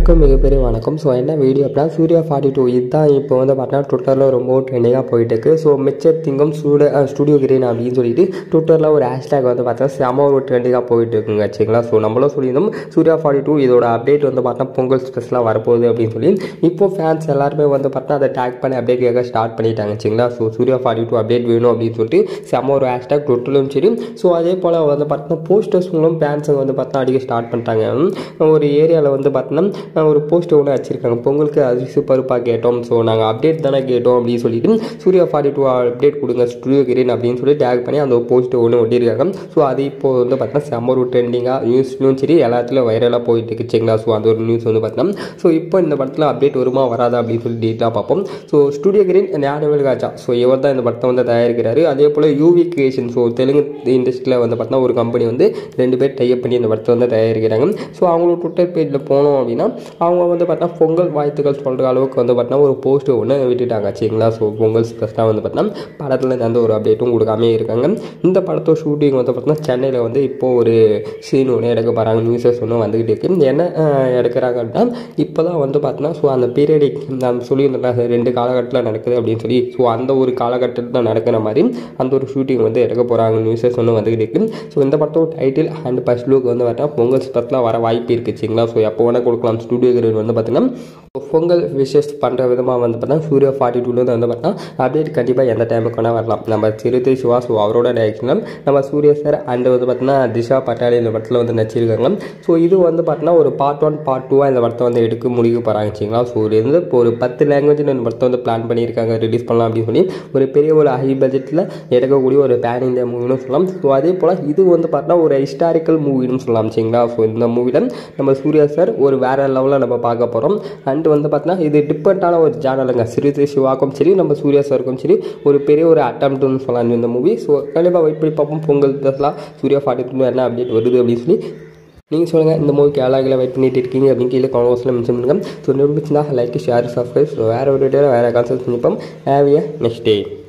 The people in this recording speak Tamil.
எல்லாத்துக்கும் மிகப்பெரிய வணக்கம் ஸோ என்ன வீடியோ அப்படின்னா சூர்யா ஃபார்ட்டி டூ இதுதான் இப்போ வந்து பார்த்தீங்கன்னா ட்விட்டரில் ரொம்ப ட்ரெண்டிங்காக போயிட்டு இருக்கு ஸோ மிச்சர் திங்கம் ஸ்டூடியோ ஸ்டூடியோ கிரீன் அப்படின்னு சொல்லிட்டு ட்விட்டரில் ஒரு ஹேஷ்டேக் வந்து பார்த்தா செம ஒரு ட்ரெண்டிங்காக போயிட்டு இருக்குங்க சரிங்களா ஸோ நம்மளும் சொல்லியிருந்தோம் சூர்யா ஃபார்ட்டி டூ இதோட அப்டேட் வந்து பார்த்தா பொங்கல் ஸ்பெஷலாக வரப்போகுது அப்படின்னு சொல்லி இப்போ ஃபேன்ஸ் எல்லாருமே வந்து பார்த்தா அதை டேக் பண்ணி அப்டேட் கேட்க ஸ்டார்ட் பண்ணிட்டாங்க சரிங்களா so Suriya forty two update வேணும் அப்படின்னு சொல்லிட்டு செம ஒரு ஹேஷ்டேக் ட்விட்டர்லையும் சரி ஸோ அதே போல் வந்து பார்த்தா போஸ்டர்ஸ்களும் ஃபேன்ஸுங்க வந்து பார்த்தா அடிக்க ஸ்டார்ட் பண்ணிட்டாங்க ஒரு ஏரியாவில் வந்து பார்த்தோன்னா ஒரு போஸ்டர் ஒன்று வச்சுருக்காங்க பொங்கலுக்கு அரிசி பருப்பாக கேட்டோம் ஸோ நாங்கள் அப்டேட் தானே கேட்டோம் அப்படின்னு சொல்லிட்டு சூர்யா ஃபார்ட்டி டூ அப்டேட் கொடுங்க ஸ்டுடியோ கிரீன் அப்படின்னு சொல்லி டேக் பண்ணி அந்த போஸ்டர் ஒன்று ஒட்டியிருக்காங்க ஸோ அது இப்போ வந்து பார்த்தீங்கன்னா செம்ம ஒரு ட்ரெண்டிங்காக நியூஸ்லையும் சரி எல்லாத்துலையும் வைரலாக போயிட்டு இருக்கு சரிங்களா ஸோ அந்த ஒரு நியூஸ் வந்து பார்த்தோம்னா ஸோ இப்போ இந்த படத்தில் அப்டேட் வருமா வராதா அப்படின்னு சொல்லி டீட்டெயிலாக பார்ப்போம் so Studio Green Gnanavel Raja so இவர் தான் இந்த படத்தை வந்து தயாரிக்கிறாரு அதே போல் யூவி கிரியேஷன் ஸோ தெலுங்கு இண்டஸ்ட்ரியில் வந்து பார்த்தீங்கன்னா ஒரு கம்பெனி வந்து ரெண்டு பேர் டைப் பண்ணி இந்த படத்தை வந்து தயாரிக்கிறாங்க ஸோ அவங்களோட ட்விட்டர் பேஜில் போனோம் அப்படின்னா அவங்க வந்து பார்த்தா பொங்கல் வாழ்த்துக்கள் சொல்கிற அளவுக்கு வந்து பார்த்தா ஒரு போஸ்ட் ஒன்று விட்டுட்டாங்க சரிங்களா ஸோ பொங்கல் ஸ்பெஷலாக வந்து பார்த்தா படத்தில் எந்த ஒரு அப்டேட்டும் கொடுக்காமே இருக்காங்க இந்த படத்தோட ஷூட்டிங் வந்து பார்த்தீங்கன்னா சென்னையில் வந்து இப்போது ஒரு சீன் ஒன்று எடுக்க போகிறாங்க நியூஸஸ் ஒன்று வந்துக்கிட்டு இருக்கு என்ன அஹ், எடுக்கிறாங்க அப்படின்னா இப்போ தான் வந்து பார்த்தோன்னா ஸோ அந்த பீரியடிக் நான் சொல்லியிருந்தேன் ரெண்டு காலகட்டத்தில் நடக்குது அப்படின்னு சொல்லி ஸோ அந்த ஒரு காலகட்டத்தில் நடக்கிற மாதிரி அந்த ஒரு ஷூட்டிங் வந்து எடுக்க போகிறாங்க நியூஸஸ் ஒன்று வந்துக்கிட்டு இருக்கு ஸோ இந்த படத்தோட டைட்டில் அண்ட் ஃபர்ஸ்ட் லுக் வந்து பார்த்தா பொங்கல் ஸ்பெஷலாக வர வாய்ப்பு இருக்குது சரிங்களா ஸோ எப்போ வேணால் கொடுக்கலாம் ஸ்டுடியோ கிரேட் வந்து பார்த்தீங்கன்னா பொங்கல் விஷஸ் பண்ணுற விதமாக வந்து பார்த்தா சூர்யா ஃபார்ட்டி டூலேருந்து வந்து பார்த்தா அப்டேட் கண்டிப்பாக எந்த டைமுக்கு வேணால் வரலாம் நம்ம சிறுத்தை சிவா ஸோ அவரோட டைரக்ஷனில் நம்ம சூர்யா சார் அண்ட் வந்து பார்த்தீங்கன்னா திஷா பட்டாலி இந்த படத்தில் வந்து நடிச்சிருக்காங்க ஸோ இது வந்து பார்த்தீங்கன்னா ஒரு பார்ட் ஒன் பார்ட் டூவாக இந்த படத்தை வந்து எடுக்க முடிவு போகிறாங்க சரிங்களா ஸோ இது வந்து இப்போ ஒரு பத்து லாங்குவேஜில் இந்த படத்தை வந்து பிளான் பண்ணியிருக்காங்க ரிலீஸ் பண்ணலாம் அப்படின்னு சொல்லி ஒரு பெரிய ஒரு ஹை பட்ஜெட்டில் எடுக்கக்கூடிய ஒரு பேன் இந்தியா மூவின்னு சொல்லலாம் ஸோ அதே போல் இது வந்து பார்த்தீங்கன்னா ஒரு ஹிஸ்டாரிக்கல் மூவின்னு சொல்லலாம் சரிங்களா ஸோ இந்த மூவியில் நம்ம சூர்யா சார் ஒரு வேற லெவலில் நம்ம பார்க்க போகிறோம் அண்ட் வந்து பார்த்தீங்கன்னா இது டிஃப்ரெண்ட்டான ஒரு ஜானலுங்க சிறுத்தை சிவாக்கும் சரி நம்ம சூர்யா சாருக்கும் சரி ஒரு பெரிய ஒரு அட்டம்ப்ட்னு சொல்லலாம் இந்த மூவி ஸோ கண்டிப்பாக வெயிட் பண்ணி பார்ப்போம் பொங்கல் பேசலாம் சூர்யா ஃபார்ட்டி டூ என்ன அப்டேட் வருது அப்படின்னு சொல்லி நீங்கள் சொல்லுங்கள் இந்த மூவிக்கு யாராக வெயிட் பண்ணிட்டு இருக்கீங்க அப்படின்னு கீழே கான்வர்ஸில் மென்ஷன் பண்ணுங்கள் ஸோ நிரூபிச்சுனா லைக் ஷேர் சப்ஸ்கிரைப் ஸோ வேறு ஒரு டேட்டில் வேறு கான்செப்ட் பண்ணிப்போம் ஹேவ் ஏ நெக்ஸ்ட் டே